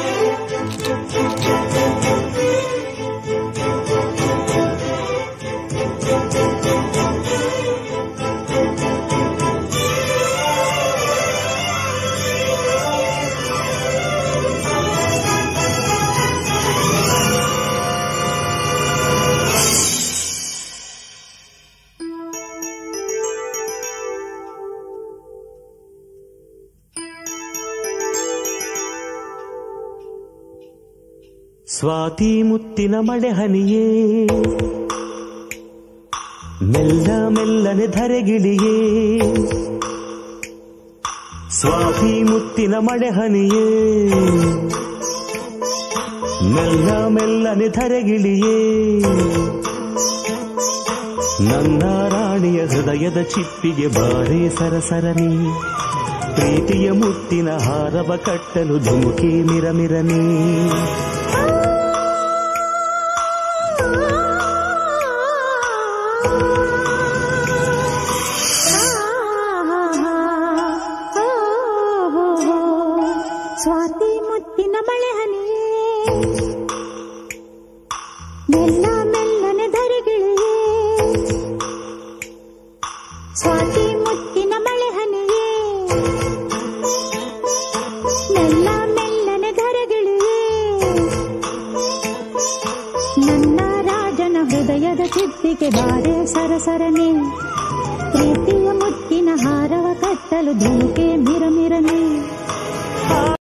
ಸ್ವಾತಿ ಮುತ್ತಿನ ಮಳೆ ಹನಿಯೇ ಮೆಲ್ಲ ಮೆಲ್ಲನೆ ಧರೆಗಿಳಿಯೇ ಸ್ವಾತಿ ಮುತ್ತಿನ ಮಳೆ ಹನಿಯೇ ಮೆಲ್ಲ ಮೆಲ್ಲನೆ ಧರೆಗಿಳಿಯೇ ನನ್ನ ರಾಣಿಯ ಹೃದಯದ ಚಿಪ್ಪಿಗೆ ಬಾರೆ ಸರಸರನೆ ಪ್ರೀತಿಯ ಮುತ್ತಿನ ಹಾರವ ಕಟ್ಟಲು ಧುಮುಕಿ ಮಿರಮಿರನೆ ಸ್ವಾತಿ ಮುತ್ತಿನ ಮಳೆ ಹನಿಯೇ ಮೆಲ್ಲ ಮೆಲ್ಲನೆ ಧರೆಗಿಳಿಯೇ ಸ್ವಾತಿ ಮುತ್ತಿನ ಮಳೆ ಹನಿಯೇ ಮೆಲ್ಲ ಮೆಲ್ಲನೆ ಧರೆಗಿಳಿಯೇ ನನ್ನ ರಾಜನ ಹೃದಯದ ಚಿಪ್ಪಿಗೆ ಬಾರೆ ಸರಸರನೆ ಪ್ರೀತಿಯ ಮುತ್ತಿನ ಹಾರವ ಕಟ್ಟಲು ಧುಮುಕೆ ಮಿರಮಿರನೆ